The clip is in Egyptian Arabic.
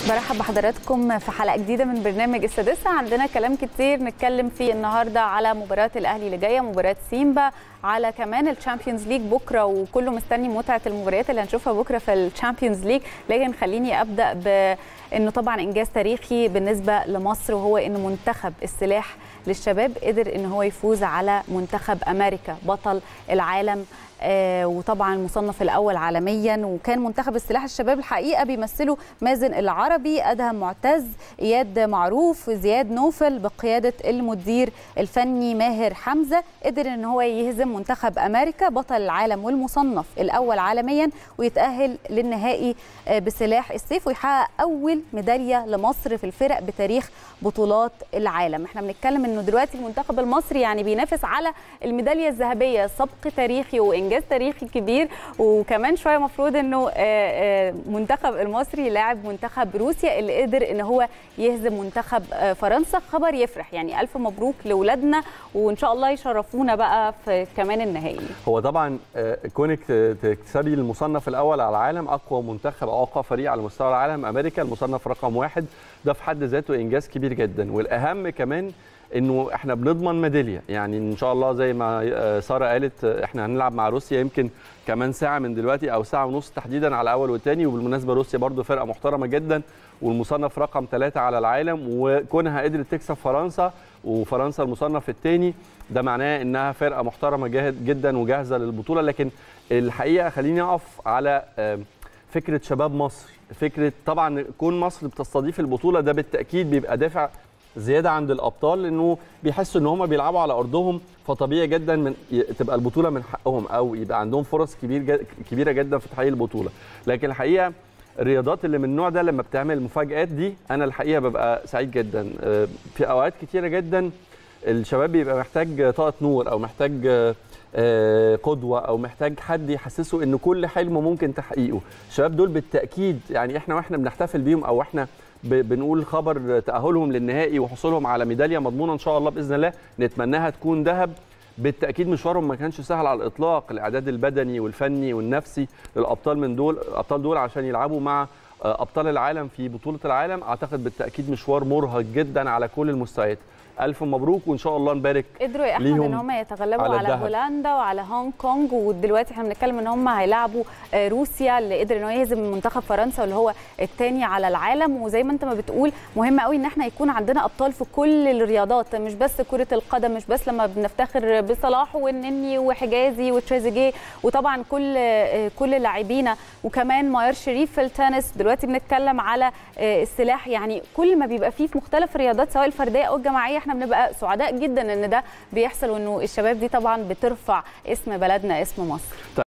برحب بحضراتكم في حلقه جديده من برنامج السادسه عندنا كلام كتير نتكلم فيه النهارده على مباراه الاهلي اللي جايه مباراه سيمبا على كمان الشامبيونز ليج بكره وكله مستني متعه المباريات اللي هنشوفها بكره في الشامبيونز ليج لكن خليني ابدا بانه طبعا انجاز تاريخي بالنسبه لمصر وهو ان منتخب السلاح للشباب قدر ان هو يفوز على منتخب امريكا بطل العالم آه وطبعا مصنف الاول عالميا وكان منتخب السلاح الشباب الحقيقه بيمثلوا مازن العربي ادهم معتز اياد معروف زياد نوفل بقياده المدير الفني ماهر حمزه قدر ان هو يهزم منتخب امريكا بطل العالم والمصنف الاول عالميا ويتاهل للنهائي آه بسلاح السيف ويحقق اول ميداليه لمصر في الفرق بتاريخ بطولات العالم احنا بنتكلم انه دلوقتي المنتخب المصري يعني بينافس على الميداليه الذهبيه سبق تاريخي وانجاز تاريخي كبير وكمان شويه مفروض انه منتخب المصري لاعب منتخب روسيا اللي قدر ان هو يهزم منتخب فرنسا خبر يفرح يعني الف مبروك لاولادنا وان شاء الله يشرفونا بقى في كمان النهائي هو طبعا كونك تكسبي المصنف الاول على العالم اقوى منتخب او اقوى فريق على مستوى العالم امريكا المصنف رقم واحد ده في حد ذاته انجاز كبير جدا والاهم كمان انه احنا بنضمن ميداليه يعني ان شاء الله زي ما ساره قالت احنا هنلعب مع روسيا يمكن كمان ساعه من دلوقتي او ساعه ونص تحديدا على الاول والثاني وبالمناسبه روسيا برضو فرقه محترمه جدا والمصنف رقم ثلاثة على العالم وكونها قدرت تكسب فرنسا وفرنسا المصنف الثاني ده معناه انها فرقه محترمه جدا وجاهزه للبطوله لكن الحقيقه خليني اقف على فكره شباب مصر فكره طبعا كون مصر بتستضيف البطوله ده بالتاكيد بيبقى دافع زياده عند الابطال لانه بيحسوا ان هم بيلعبوا على ارضهم فطبيعي جدا من تبقى البطوله من حقهم او يبقى عندهم فرص كبير جد كبيره جدا في تحقيق البطوله لكن الحقيقه الرياضات اللي من النوع ده لما بتعمل المفاجات دي انا الحقيقه ببقى سعيد جدا في اوقات كتيره جدا الشباب بيبقى محتاج طاقه نور او محتاج قدوه او محتاج حد يحسسه ان كل حلم ممكن تحقيقه الشباب دول بالتاكيد يعني احنا واحنا بنحتفل بيهم او احنا بنقول خبر تاهلهم للنهائي وحصولهم على ميداليه مضمونه ان شاء الله باذن الله نتمناها تكون ذهب بالتاكيد مشوارهم ما كانش سهل على الاطلاق الاعداد البدني والفني والنفسي للابطال من دول الابطال دول عشان يلعبوا مع ابطال العالم في بطوله العالم اعتقد بالتاكيد مشوار مرهق جدا على كل المستويات الف مبروك وان شاء الله نبارك قدروا يا احمد ان هم يتغلبوا على, على هولندا وعلى هونج كونج ودلوقتي احنا بنتكلم ان هم هيلاعبوا روسيا اللي قدر ان هو يهزم منتخب فرنسا واللي هو الثاني على العالم وزي ما انت ما بتقول مهم قوي ان احنا يكون عندنا ابطال في كل الرياضات مش بس كره القدم مش بس لما بنفتخر بصلاح والنني وحجازي وتريزيجيه وطبعا كل كل لاعبينا وكمان ماير شريف في التنس دلوقتي بنتكلم على السلاح يعني كل ما بيبقى فيه في مختلف الرياضات سواء الفرديه او الجماعيه احنا بنبقى سعداء جدا ان ده بيحصل وانه الشباب دي طبعا بترفع اسم بلدنا اسم مصر